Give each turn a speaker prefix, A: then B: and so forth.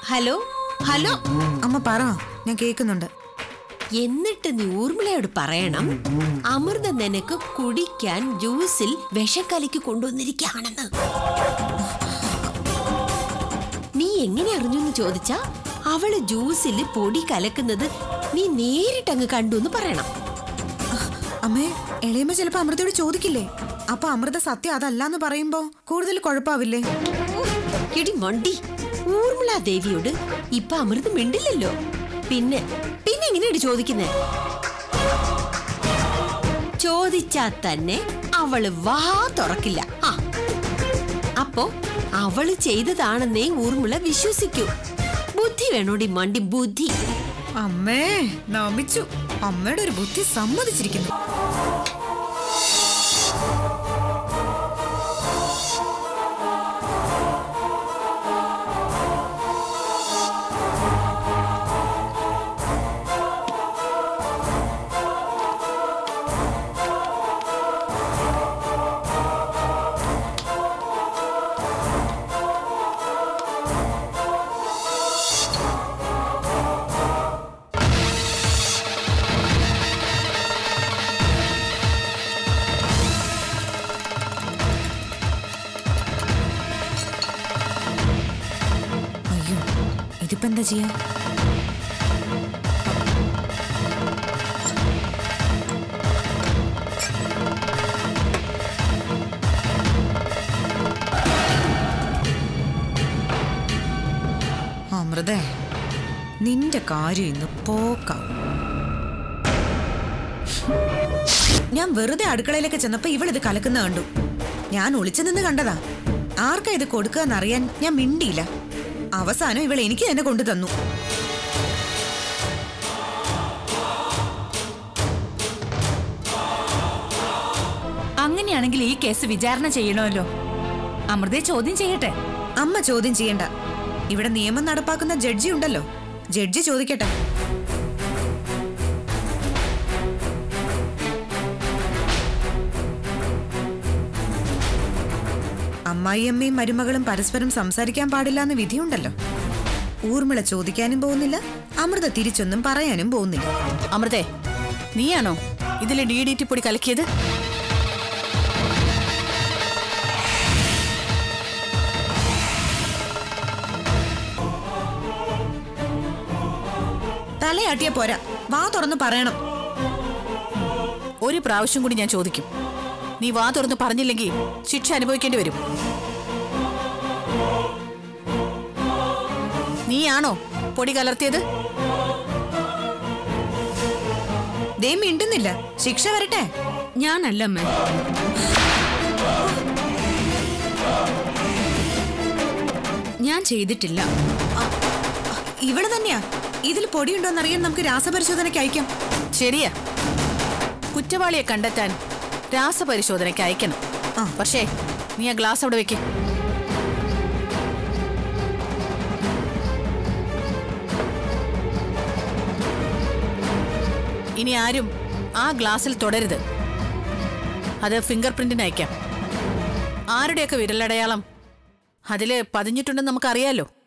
A: Hello hello
B: അമ്മ പറ ഞാൻ കേൾക്കുന്നുണ്ട്
A: എന്നിട്ട് നീ ഊർമിളയോട് പറയണം അമൃത നിനക്ക് കുടിക്കാൻ ജ്യൂസിൽ വിഷം കലക്കി കൊണ്ടുവന്നിരിക്കുകയാണെന്ന് നീ എങ്ങനെ അറിഞ്ഞു എന്ന് ചോദിച്ചാ അവള് ജ്യൂസിൽ പൊടി കലക്കുന്നത് നീ നേരിട്ടങ്ങ് കണ്ടു എന്ന് പറയണം
B: അമ്മേ എളിയമ്മ ചിലപ്പോ അമൃതയോട് ചോദിക്കില്ലേ അപ്പൊ അമൃത സത്യം അതല്ലാന്ന് പറയുമ്പോ കൂടുതൽ കുഴപ്പാവില്ലേ
A: എടി മണ്ടി ഊർമിള ദേവിയോട് ഇപ്പൊ അമൃത മിണ്ടില്ലല്ലോ പിന്നെ പിന്നെ എങ്ങനെയാണ് ചോദിക്കുന്നേ ചോദിച്ചാ തന്നെ അവള് വാ തുറക്കില്ല ആ അപ്പോ അവള് ചെയ്തതാണെന്നേ ഊർമിള വിശ്വസിക്കൂ ബുദ്ധി വേണോടി മണ്ടി ബുദ്ധി
B: അമ്മേ നമിച്ചു അമ്മയുടെ ഒരു ബുദ്ധി സമ്മതിച്ചിരിക്കുന്നു അയ്യോ ഇതിപ്പോ എന്താ ചെയ്യാ അമൃതേ നിന്റെ കാര്യം ഇന്ന് പോക്കാം ഞാൻ വെറുതെ അടുക്കളയിലേക്ക് ചെന്നപ്പോ ഇവളിത് കലക്കുന്ന കണ്ടു ഞാൻ ഒളിച്ചു നിന്ന് കണ്ടതാ ആർക്കാ ഇത് കൊടുക്കുകയെന്നറിയാൻ ഞാൻ മിണ്ടിയില്ല അവസാനം ഇവൾ എനിക്ക് തന്നെ കൊണ്ടു തന്നു
C: അങ്ങനെയാണെങ്കിൽ ഈ കേസ് വിചാരണ ചെയ്യണമല്ലോ അമൃതയെ ചോദ്യം ചെയ്യട്ടെ
B: അമ്മ ചോദ്യം ചെയ്യണ്ട ഇവിടെ നിയമം നടപ്പാക്കുന്ന ജഡ്ജി ഉണ്ടല്ലോ ജഡ്ജി ചോദിക്കട്ടെ അമ്മായിയമ്മയും മരുമകളും പരസ്പരം സംസാരിക്കാൻ പാടില്ല എന്ന് വിധിയുണ്ടല്ലോ ഊർമിള ചോദിക്കാനും പോകുന്നില്ല അമൃത തിരിച്ചൊന്നും പറയാനും പോകുന്നില്ല
D: അമൃതേ നീയാണോ ഇതിലെ ഡി ഡി ടി പൊടി കലക്കിയത്
B: തലയാട്ടിയ പോരാ വാ തുറന്ന് പറയണം
D: ഒരു പ്രാവശ്യം കൂടി ഞാൻ ചോദിക്കും നീ വാ തുറന്ന് പറഞ്ഞില്ലെങ്കിൽ ശിക്ഷ അനുഭവിക്കേണ്ടി വരും നീയാണോ പൊടി കലർത്തിയത്
B: ദേ മിണ്ടുന്നില്ല ശിക്ഷ വരട്ടെ
C: ഞാനല്ല അമ്മേ ഞാൻ ചെയ്തിട്ടില്ല
B: ഇവിടെ തന്നെയാ ഇതിൽ പൊടിയുണ്ടോന്നറിയാൻ നമുക്ക് രാസപരിശോധനയ്ക്ക് അയക്കാം
D: ശരിയാ കുറ്റവാളിയെ കണ്ടെത്താൻ രാസപരിശോധനയ്ക്ക് അയക്കണം
B: ആ.
D: പക്ഷേ നീ ആ ഗ്ലാസ് അവിടെ വെക്ക് ഇനി ആരും ആ ഗ്ലാസ്സിൽ തുടരുത് അത് ഫിംഗർ പ്രിന്റിന് അയക്കാം ആരുടെയൊക്കെ വിരലടയാളം അതില് പതിഞ്ഞിട്ടുണ്ടെന്ന് നമുക്കറിയാലോ